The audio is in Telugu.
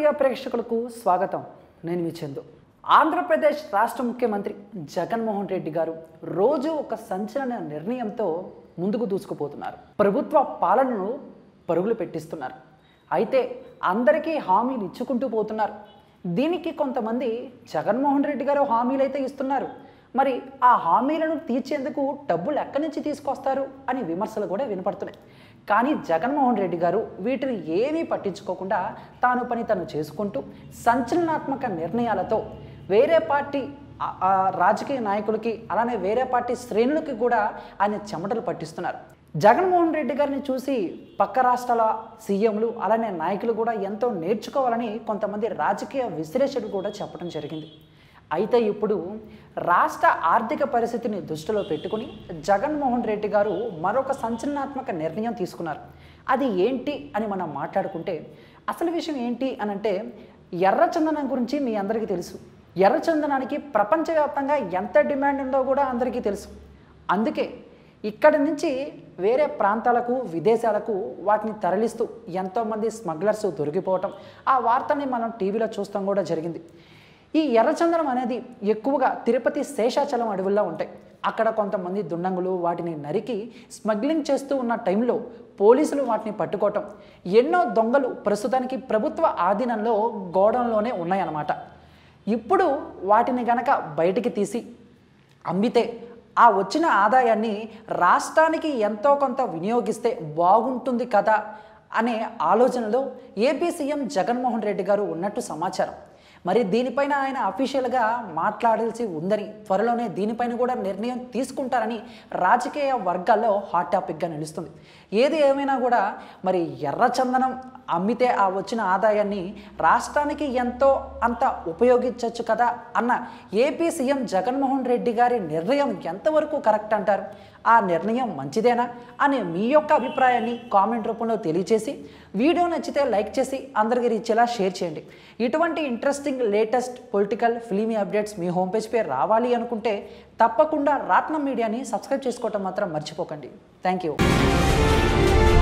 మీడియా ప్రేక్షకులకు స్వాగతం నేను మీ చందు ఆంధ్రప్రదేశ్ రాష్ట్ర ముఖ్యమంత్రి జగన్మోహన్ రెడ్డి గారు రోజు ఒక సంచలన నిర్ణయంతో ముందుకు దూసుకుపోతున్నారు ప్రభుత్వ పాలనను పరుగులు పెట్టిస్తున్నారు అయితే అందరికీ హామీలు ఇచ్చుకుంటూ పోతున్నారు దీనికి కొంతమంది జగన్మోహన్ రెడ్డి గారు హామీలు అయితే ఇస్తున్నారు మరి ఆ హామీలను తీర్చేందుకు డబ్బులు ఎక్కడి నుంచి తీసుకొస్తారు అని విమర్శలు కూడా వినపడుతున్నాయి కానీ జగన్మోహన్ రెడ్డి గారు వీటిని ఏమీ పట్టించుకోకుండా తాను పని తను చేసుకుంటూ సంచలనాత్మక నిర్ణయాలతో వేరే పార్టీ ఆ- ఆ రాజకీయ నాయకులకి అలానే వేరే పార్టీ శ్రేణులకి కూడా ఆయన చెమటలు పట్టిస్తున్నారు జగన్మోహన్ రెడ్డి గారిని చూసి పక్క రాష్ట్రాల సీఎంలు అలానే నాయకులు కూడా ఎంతో నేర్చుకోవాలని కొంతమంది రాజకీయ విశ్లేషకులు కూడా చెప్పడం జరిగింది అయితే ఇప్పుడు రాష్ట్ర ఆర్థిక పరిస్థితిని దృష్టిలో పెట్టుకుని జగన్మోహన్ రెడ్డి గారు మరొక సంచలనాత్మక నిర్ణయం తీసుకున్నారు అది ఏంటి అని మనం మాట్లాడుకుంటే అసలు విషయం ఏంటి అని అంటే ఎర్రచందనం గురించి మీ అందరికీ తెలుసు ఎర్రచందనానికి ప్రపంచవ్యాప్తంగా ఎంత డిమాండ్ ఉందో కూడా అందరికీ తెలుసు అందుకే ఇక్కడి నుంచి వేరే ప్రాంతాలకు విదేశాలకు వాటిని తరలిస్తూ ఎంతోమంది స్మగ్లర్స్ దొరికిపోవటం ఆ వార్తని మనం టీవీలో చూస్తాం కూడా జరిగింది ఈ ఎర్రచందనం అనేది ఎక్కువగా తిరుపతి శేషాచలం అడవుల్లో ఉంటాయి అక్కడ కొంతమంది దుండంగులు వాటిని నరికి స్మగ్లింగ్ చేస్తూ ఉన్న టైంలో పోలీసులు వాటిని పట్టుకోవటం ఎన్నో దొంగలు ప్రస్తుతానికి ప్రభుత్వ ఆధీనంలో గోడంలోనే ఉన్నాయన్నమాట ఇప్పుడు వాటిని గనక బయటికి తీసి అమ్మితే ఆ వచ్చిన ఆదాయాన్ని రాష్ట్రానికి ఎంతో కొంత వినియోగిస్తే బాగుంటుంది కదా అనే ఆలోచనలో ఏపీ సీఎం జగన్మోహన్ రెడ్డి గారు ఉన్నట్టు సమాచారం మరి దీనిపైన ఆయన అఫీషియల్గా మాట్లాడాల్సి ఉందని త్వరలోనే దీనిపైన కూడా నిర్ణయం తీసుకుంటారని రాజకీయ వర్గాల్లో హాట్ టాపిక్గా నిలుస్తుంది ఏది ఏమైనా కూడా మరి ఎర్రచందనం అమ్మితే ఆ వచ్చిన ఆదాయాన్ని రాష్ట్రానికి ఎంతో అంత ఉపయోగించవచ్చు కదా అన్న ఏపీ సీఎం జగన్మోహన్ రెడ్డి గారి నిర్ణయం ఎంతవరకు కరెక్ట్ అంటారు ఆ నిర్ణయం మంచిదేనా అనే మీ యొక్క అభిప్రాయాన్ని కామెంట్ రూపంలో తెలియచేసి వీడియో నచ్చితే లైక్ చేసి అందరికీ రీచేలా షేర్ చేయండి ఇటువంటి interesting latest political filmy updates మీ హోమ్ పేజ్ పై రావాలి అనుకుంటే తప్పకుండా రాట్నం మీడియాని సబ్స్క్రైబ్ చేసుకోవటం మాత్రం మర్చిపోకండి థ్యాంక్ యూ